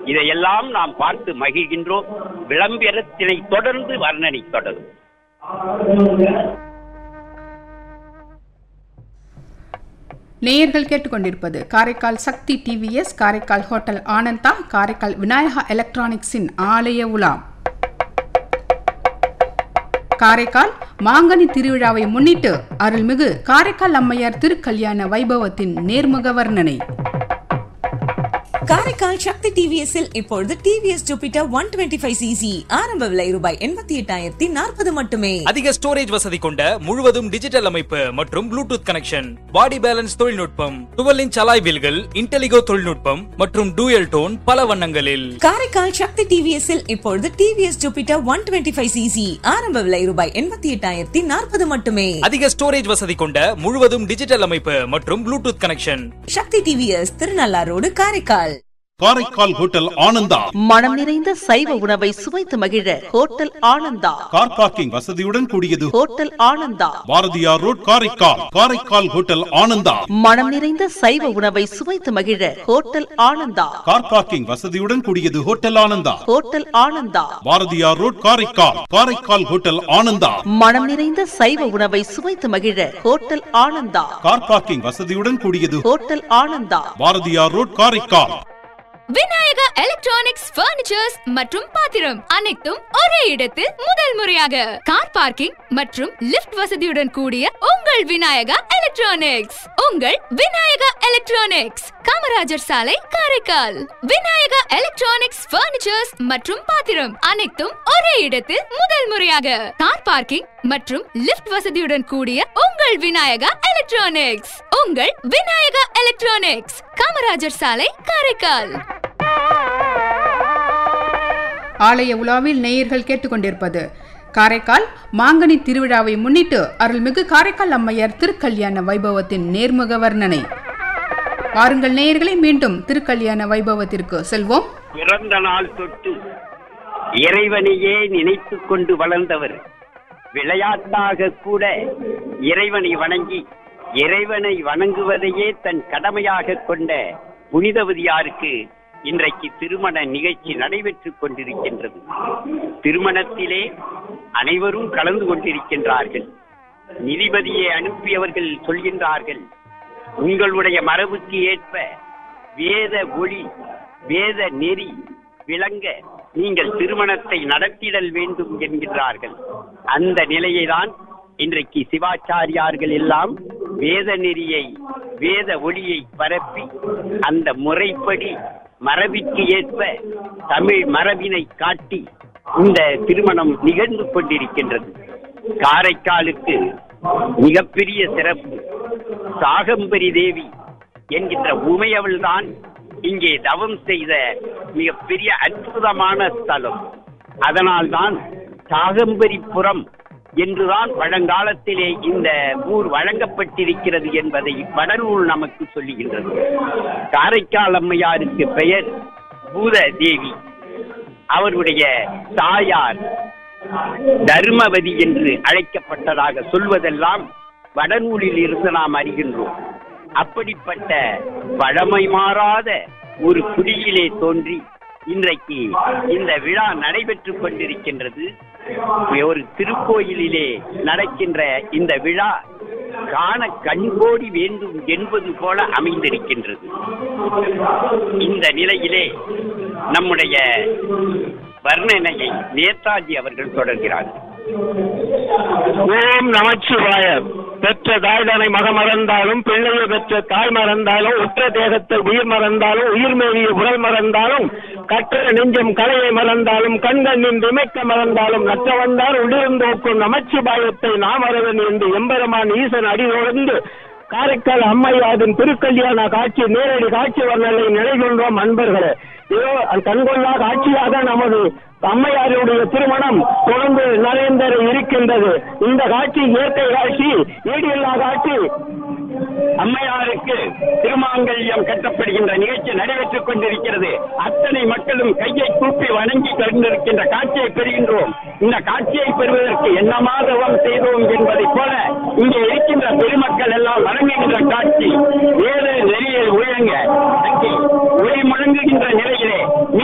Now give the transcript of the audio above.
இதையெல்லாம் நாம் பார்த்து மகிழ்கின்றோம் விளம்பரத்தினை தொடர்ந்து வர்ணனை தொடரும் நேயர்கள் கேட்டுக்கொண்டிருப்பது காரைக்கால் சக்தி டிவிஎஸ் காரைக்கால் ஹோட்டல் ஆனந்தா காரைக்கால் விநாயகா எலக்ட்ரானிக்ஸின் ஆலய உலா காரைக்கால் மாங்கனி திருவிழாவை முன்னிட்டு அருள்மிகு காரைக்கால் அம்மையார் திருக்கல்யாண வைபவத்தின் நேர்முக வர்ணனை காரைக்கால் சக்தி டிவிஎஸ்ஸில் இப்பொழுது TVS Jupiter one twenty five CC ஆரம்ப விலை ரூபாய் எண்பத்தி எட்டாயிரத்தி நாற்பது மட்டுமே அதிக ஸ்டோரேஜ் வசதி கொண்ட முழுவதும் டிஜிட்டல் அமைப்பு மற்றும் ப்ளூடூத் கனெக்ஷன் பாடி பேலன்ஸ் தொழில்நுட்பம் டுவெல் இன்ச் அலாய் வீல்கள் இன்டெலிகோ தொழில்நுட்பம் மற்றும் டூயல் டோன் பல வண்ணங்களில் காரைக்கால் சக்தி டிவிஎஸ்ஸில் இப்பொழுது TVS Jupiter one twenty five CC ஆரம்ப விலை ரூபாய் எண்பத்தி எட்டாயிரத்தி நாற்பது மட்டுமே அதிக ஸ்டோரேஜ் வசதி கொண்ட முழுவதும் டிஜிட்டல் அமைப்பு மற்றும் Bluetooth connection Sakthi TVS Thirunallar road Karaikal Karaikal hotel Ananda மனம் நிறைந்த சைவ உணவை சுவைத்து மகிழ ஹோட்டல் ஆனந்தா கார் பார்க்கிங் வசதியுடன் கூடியது hotel Ananda Bharathiyar road Karaikal Karaikal hotel Ananda மனம் நிறைந்த சைவ உணவை சுவைத்து மகிழ ஹோட்டல் ஆனந்தா கார் பார்க்கிங் வசதியுடன் கூடியது hotel Ananda hotel Ananda Bharathiyar road Karaikal Karaikal hotel Ananda மனம் நிறைந்த சைவ உணவை சுவைத்து மகிழ ஹோட்டல் ஆனந்தா கார் பார்க்கிங் வசதியுடன் கூடியது hotel Ananda Bharathiyar road Karaikal Vinayaka electronics furnitures மற்றும் பாத்திரம் அனைத்தும் ஒரே இடத்தில் முதல் முறையாக கார் பார்க்கிங் மற்றும் லிஃப்ட் வசதியுடன் கூடிய உங்கள் விநாயகா எலக்ட்ரானிக்ஸ் உங்கள் விநாயகா எலக்ட்ரானிக்ஸ் காமராஜர் சாலை காரைக்கால் விநாயகா எலக்ட்ரானிக்ஸ் பர்னிச்சர்ஸ் மற்றும் பாத்திரம் அனைத்தும் ஒரே இடத்தில் முதல் முறையாக கார் பார்க்கிங் மற்றும் லிஃப்ட் வசதியுடன் கூடிய உங்கள் விநாயகா எலக்ட்ரானிக்ஸ் உங்கள் விநாயகா எலக்ட்ரானிக்ஸ் காமராஜர் சாலை காரைக்கால் ஆலய உலாவில் நேயர்கள் கேட்டுக்கொண்டிருப்பது காரைக்கால் மாங்கனி திருவிழாவை முன்னிட்டு அருள்மிகு காரைக்கால் அம்மையார் திருக்கல்யாண வைபவத்தின் நேர்முக வர்ணனை வாருங்கள் நேயர்களை மீண்டும் திருக்கல்யாண வைபவத்திற்கு செல்வோம் பிறந்த நாள் தொட்டு இறைவனையே நினைத்து கொண்டு வளர்ந்தவர் விளையாட்டாக கூட இறைவனை வணங்கி இறைவனை வணங்குவதையே தன் கடமையாக கொண்ட புனிதவதியாருக்கு இன்றைக்கு திருமண நிகழ்ச்சி நடைபெற்றுக் கொண்டிருக்கின்றது திருமணத்திலே அனைவரும் கலந்து கொண்டிருக்கின்றார்கள் நீதிபதியை அனுப்பியவர்கள் சொல்கின்றார்கள் உங்களுடைய மரபுக்கு ஏற்ப வேத ஒளி வேத நெறி விளங்க நீங்கள் திருமணத்தை நடத்திடல் வேண்டும் என்கின்றார்கள் அந்த நிலையை தான் இன்றைக்கு சிவாச்சாரியார்கள் எல்லாம் வேத நெறியை வேத ஒளியை பரப்பி அந்த முறைப்படி மரபிற்கு ஏற்ப தமிழ் மரபினை காட்டி இந்த திருமணம் நிகழ்ந்து கொண்டிருக்கின்றது காரைக்காலுக்கு மிகப்பெரிய சிறப்பு சாகம்பரி தேவி என்கின்ற உமையவள் தான் இங்கே தவம் செய்த மிகப்பெரிய அற்புதமான ஸ்தலம் அதனால்தான் சாகம்பரிபுரம் என்றுதான் பழங்காலத்திலே இந்த ஊர் வழங்கப்பட்டிருக்கிறது என்பதை வடநூல் நமக்கு சொல்லுகின்றது காரைக்கால் அம்மையாருக்கு பெயர் பூத தேவி அவருடைய தாயார் தர்மவதி என்று அழைக்கப்பட்டதாக சொல்வதெல்லாம் வடநூலில் இருந்து நாம் அறிகின்றோம் அப்படிப்பட்ட பழமை மாறாத ஒரு குடியிலே தோன்றி இன்றைக்கு இந்த விழா நடைபெற்றுக் கொண்டிருக்கின்றது ஒரு திருக்கோயிலிலே நடக்கின்ற இந்த விழா காண கண்கோடி வேண்டும் என்பது போல அமைந்திருக்கின்றது இந்த நிலையிலே நம்முடைய வர்ணனையை நேதாஜி அவர்கள் தொடர்கிறார்கள் ஓம் நமச்சிவாய பெற்ற தாய்தனை மகம் மறந்தாலும் பிள்ளையை பெற்ற தாய் மறந்தாலும் உற்ற தேகத்தை உயிர் மறந்தாலும் உயிர் மேவிய உடல் மறந்தாலும் கற்ற நெஞ்சம் கலையை மறந்தாலும் கண்கண்ணின் இமைக்க மறந்தாலும் நற்ற வந்தால் உள்ளிருந்தோக்கும் நமச்சிவாயத்தை நாம் அரவன் என்று எம்பெருமான் ஈசன் அடிதொடர்ந்து காரைக்கால் அம்மையாரின் திருக்கல்யாண காட்சி நேரடி காட்சி வர்ணனை நிலைகொண்டோம் அன்பர்களே இதோ கண்கொள்ளா காட்சியாக நமது அம்மையாருடைய திருமணம் தொடர்ந்து நரேந்தர இருக்கின்றது இந்த காட்சி இயற்கை காட்சி ஈடில்லா காட்சி அம்மையாருக்கு திருமாங்கல்யம் கட்டப்படுகின்ற நிகழ்ச்சி நடைபெற்றுக் கொண்டிருக்கிறது அத்தனை மக்களும் கையை கூப்பி வணங்கி கொண்டிருக்கின்ற காட்சியை பெறுகின்றோம் இந்த காட்சியை பெறுவதற்கு என்னமா தவம் செய்தோம் என்பதைப் போல இங்கே இருக்கின்ற பெருமக்கள் எல்லாம் வணங்குகின்ற காட்சி வேறு நெறியில் ஒழுங்க அங்கே ஒளி முழங்குகின்ற நிலையிலே